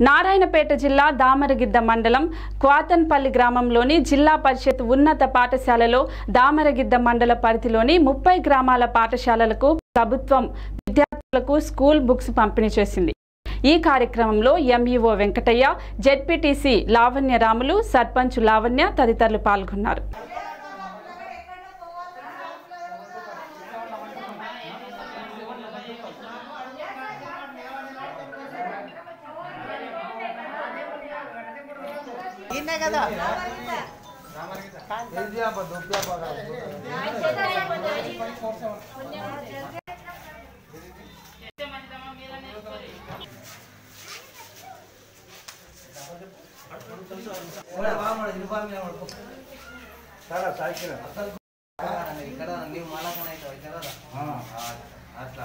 నారాయణపేట జిల్లా దామరగిద్ద మండలం క్వాతన్పల్లి గ్రామంలోని జిల్లా పరిషత్ ఉన్నత పాఠశాలలో దామరగిద్ద మండల పరిధిలోని ముప్పై గ్రామాల పాఠశాలలకు ప్రభుత్వం విద్యార్థులకు స్కూల్ బుక్స్ పంపిణీ చేసింది ఈ కార్యక్రమంలో ఎంఈఓ వెంకటయ్య జెడ్పీటీసీ లావణ్య రాములు సర్పంచ్ లావణ్య తదితరులు పాల్గొన్నారు ఈయనే కదా ఇక్కడ ನೀವು ಮಾಡಕನಾಯ್ತು ಅట్లా